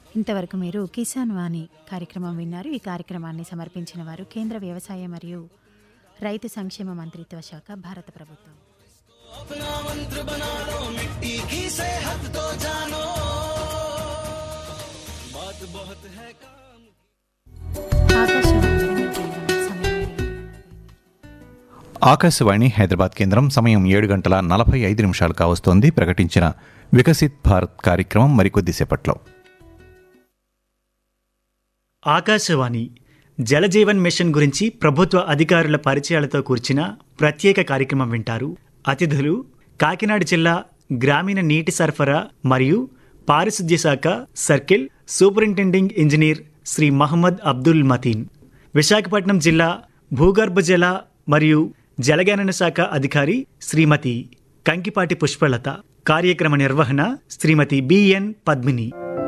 ఇంతవరకు మీరు కిసాన్ వాణి కార్యక్రమం విన్నారు ఈ కార్యక్రమాన్ని సమర్పించిన వారు కేంద్ర వ్యవసాయ మరియు రైతు సంక్షేమ మంత్రిత్వ శాఖ భారత ప్రభుత్వం अपना मंत्र बना लो मिट्टी की सेहत तो जानो बात बहुत है काम ఆకాశవాణి వరంగల్ కేంద్రం సమయం ఏడు గంటల ఆకాశవాణి హైదరాబాద్ కేంద్రం సమయం ఏడు గంటల నలభై ఐదు నిమిషాలు కావస్తోంది ప్రకటించిన వికసిత్ భారత్ కార్యక్రమం మరికొద్దిసేపట్లో ఆకాశవాణి జలజీవన్ మిషన్ గురించి ప్రభుత్వ అధికారుల పరిచయాలతో కూర్చిన ప్రత్యేక కార్యక్రమం వింటారు అతిథులు కాకినాడ జిల్లా గ్రామీణ నీటి సరఫరా మరియు పారిశుద్ధ్య శాఖ circle superintending engineer Sri Mohammed Abdul Mateen Visakhapatnam జిల్లా భూగర్భ జల మరియు జలగణన శాఖ అధికారి శ్రీమతి కంకిపాటి పుష్పలత కార్యక్రమ నిర్వహణ శ్రీమతి బిఎన్ పద్మిని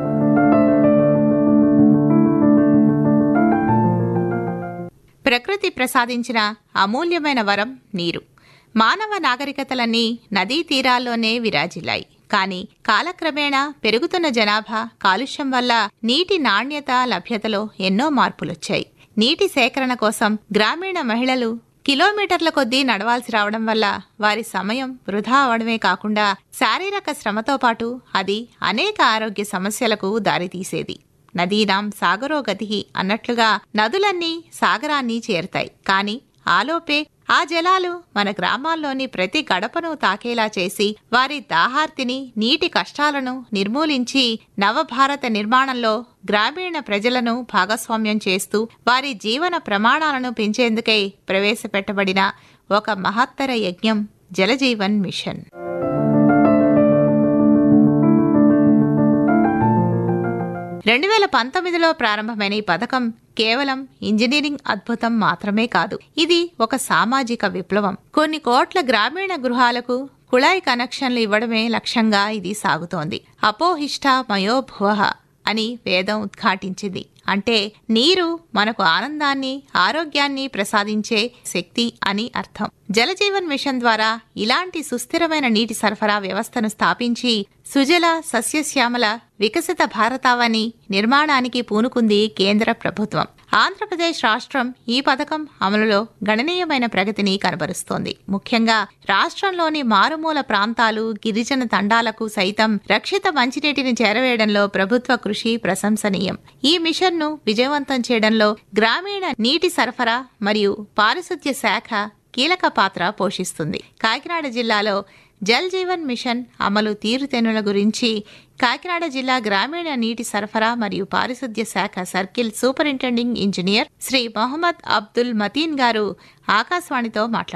ప్రకృతి ప్రసాదించిన అమూల్యమైన వరం నీరు మానవ నాగరికతలన్నీ నదీ తీరాల్లోనే విరాజిల్లాయి కానీ కాలక్రమేణా పెరుగుతున్న జనాభా కాలుష్యం వల్ల నీటి నాణ్యత లభ్యతలో ఎన్నో మార్పులొచ్చాయి నీటి సేకరణ కోసం గ్రామీణ మహిళలు కిలోమీటర్ల కొద్దీ నడవాల్సి రావడం వల్ల వారి సమయం వృధా అవడమే కాకుండా శారీరక శ్రమతో పాటు అది అనేక ఆరోగ్య సమస్యలకు దారితీసేది నదీనాం సాగరో గతి అన్నట్లుగా నదులన్నీ సాగరాన్ని చేరుతాయి కాని ఆలోపే ఆ జలాలు మన గ్రామాల్లోని ప్రతి గడపను తాకేలా చేసి వారి దాహార్తిని నీటి కష్టాలను నిర్మూలించి నవభారత నిర్మాణంలో గ్రామీణ ప్రజలను భాగస్వామ్యం చేస్తూ వారి జీవన ప్రమాణాలను పెంచేందుకై ప్రవేశపెట్టబడిన ఒక మహత్తర యజ్ఞం జలజీవన్ మిషన్ రెండు వేల పంతొమ్మిదిలో ప్రారంభమైన ఈ పథకం కేవలం ఇంజనీరింగ్ అద్భుతం మాత్రమే కాదు ఇది ఒక సామాజిక విప్లవం కొన్ని కోట్ల గ్రామీణ గృహాలకు కుళాయి కనెక్షన్లు ఇవ్వడమే లక్ష్యంగా ఇది సాగుతోంది అపోహిష్ట మయోభువ అని వేదం ఉద్ఘాటించింది అంటే నీరు మనకు ఆనందాన్ని ఆరోగ్యాన్ని ప్రసాదించే శక్తి అని అర్థం జలజీవన్ మిషన్ ద్వారా ఇలాంటి సుస్థిరమైన నీటి సరఫరా వ్యవస్థను స్థాపించి సుజల సస్యశ్యామల వికసిత భారతావని నిర్మాణానికి పూనుకుంది కేంద్ర ప్రభుత్వం ఆంధ్రప్రదేశ్ రాష్ట్రం ఈ పథకం అమలులో గణనీయమైన ప్రగతిని కనబరుస్తోంది ముఖ్యంగా రాష్ట్రంలోని మారుమూల ప్రాంతాలు గిరిజన తండాలకు సైతం రక్షిత మంచినీటిని చేరవేయడంలో ప్రభుత్వ కృషి ప్రశంసనీయం ఈ మిషన్ను విజయవంతం చేయడంలో గ్రామీణ నీటి సరఫరా మరియు పారిశుద్ధ్య శాఖ కీలక పాత్ర పోషిస్తుంది కాకినాడ జిల్లాలో జల్ జీవన్ మిషన్ అమలు తీరుతెన్నుల గురించి కాకినాడ జిల్లా గ్రామీణ నీటి సరఫరా మరియు పారిశుద్ధ్య శాఖ circle superintending engineer Sri Mohammed Abdul Mateen గారు ఆకాశవాణితో మాట్లాడారు